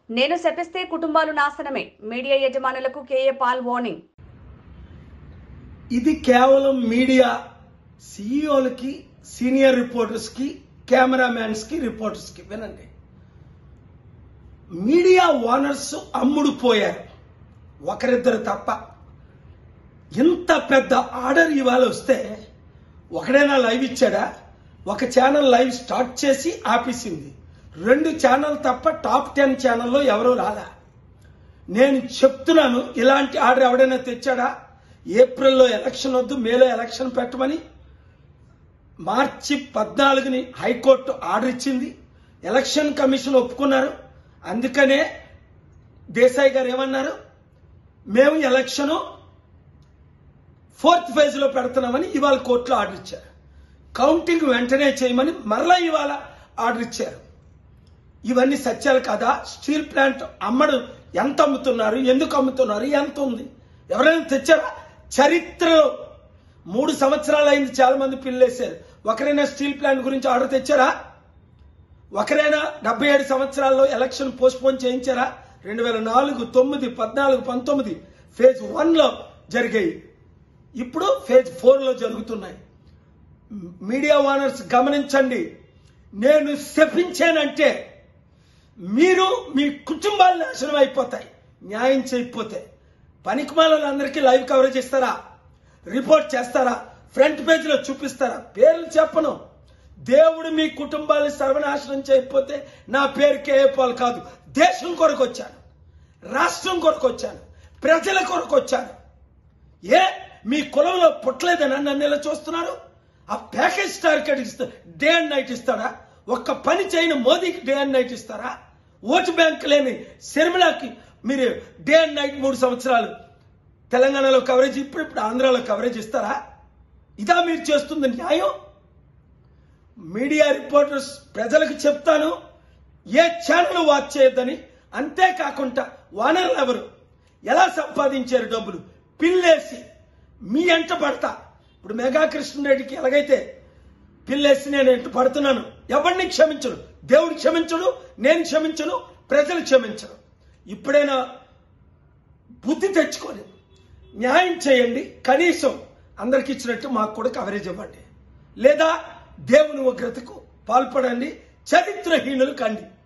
నేను శపిస్తే కుటుంబాలు నాశనమే మీడియా యజమానులకు కేఏ పాల్ వార్నింగ్ ఇది కేవలం మీడియా సీఈఓలకి సీనియర్ రిపోర్టర్స్కి కెమెరామ్యాన్స్కి రిపోర్టర్స్కి వినండి మీడియా ఓనర్స్ అమ్ముడు పోయారు ఒకరిద్దరు తప్ప ఇంత పెద్ద ఆర్డర్ ఇవాళ వస్తే ఒకడైనా లైవ్ ఇచ్చాడా ఒక ఛానల్ లైవ్ స్టార్ట్ చేసి ఆపేసింది రెండు ఛానల్ తప్ప టాప్ టెన్ ఛానల్లో ఎవరూ రాలా నేను చెప్తున్నాను ఇలాంటి ఆర్డర్ ఎవడైనా తెచ్చాడా ఏప్రిల్లో ఎలక్షన్ వద్దు మేలో ఎలక్షన్ పెట్టమని మార్చి పద్నాలుగుని హైకోర్టు ఆర్డర్ ఇచ్చింది ఎలక్షన్ కమిషన్ ఒప్పుకున్నారు అందుకనే దేశాయ్ గారు ఏమన్నారు మేము ఎలక్షను ఫోర్త్ ఫేజ్ లో పెడుతున్నామని ఇవాళ కోర్టులో ఆర్డర్ ఇచ్చారు కౌంటింగ్ వెంటనే చేయమని మరలా ఇవాళ ఆర్డర్ ఇచ్చారు ఇవన్నీ సత్యాలు కదా స్టీల్ ప్లాంట్ అమ్మడు ఎంత అమ్ముతున్నారు ఎందుకు అమ్ముతున్నారు ఎంత ఉంది ఎవరైనా తెచ్చారా చరిత్రలో మూడు సంవత్సరాలు అయింది చాలా మంది పిల్లేశారు ఒకరైనా స్టీల్ ప్లాంట్ గురించి ఆర్డర్ తెచ్చారా ఒకరైనా డెబ్బై ఏడు సంవత్సరాల్లో ఎలక్షన్ పోస్ట్ పోన్ చేయించారా రెండు వేల నాలుగు తొమ్మిది పద్నాలుగు పంతొమ్మిది ఫేజ్ వన్ లో జరిగాయి ఇప్పుడు ఫేజ్ ఫోర్ లో జరుగుతున్నాయి మీడియా ఓనర్స్ గమనించండి నేను శపించానంటే మీరు మీ కుటుంబాలు నాశనం అయిపోతాయి న్యాయం చేయకపోతే పనికిమాలందరికీ లైవ్ కవరేజ్ ఇస్తారా రిపోర్ట్ చేస్తారా ఫ్రంట్ పేజ్ లో చూపిస్తారా పేర్లు చెప్పను దేవుడు మీ కుటుంబాన్ని సర్వనాశనం చేయకపోతే నా పేరు కేఏపాల్ కాదు దేశం కొరకు వచ్చాను రాష్ట్రం కొరకు వచ్చాను ప్రజల కొరకు వచ్చాను ఏ మీ కులంలో పుట్టలేదని నన్ను ఇలా చూస్తున్నారు ఆ ప్యాకేజ్ టార్గెట్ ఇస్తా డే అండ్ నైట్ ఇస్తాడా ఒక్క పని చేయని మోదీకి డే అండ్ నైట్ ఇస్తారా ఓటు బ్యాంక్ లేని శర్మిలాకి మీరు డే అండ్ నైట్ మూడు సంవత్సరాలు తెలంగాణలో కవరేజ్ ఇప్పుడు ఇప్పుడు ఆంధ్రాలో కవరేజ్ ఇస్తారా ఇదా మీరు చేస్తుంది న్యాయం మీడియా రిపోర్టర్స్ ప్రజలకు చెప్తాను ఏ ఛానల్ వాచ్ చేయొద్దని అంతేకాకుండా వానర్లు ఎవరు ఎలా సంపాదించారు డబ్బులు పిల్లేసి మీ ఎంట పడతా ఇప్పుడు మెగా కృష్ణరెడ్డికి ఎలాగైతే పిల్లేసి నేను ఎంట పడుతున్నాను ఎవరిని క్షమించను దేవుడు క్షమించడు నేను క్షమించను ప్రజలు క్షమించను ఇప్పుడైనా బుద్ధి తెచ్చుకొని న్యాయం చేయండి కనీసం అందరికి ఇచ్చినట్టు మాకు కూడా కవరేజ్ ఇవ్వండి లేదా దేవుని ఉగ్రతకు పాల్పడండి చరిత్రహీనులు కండి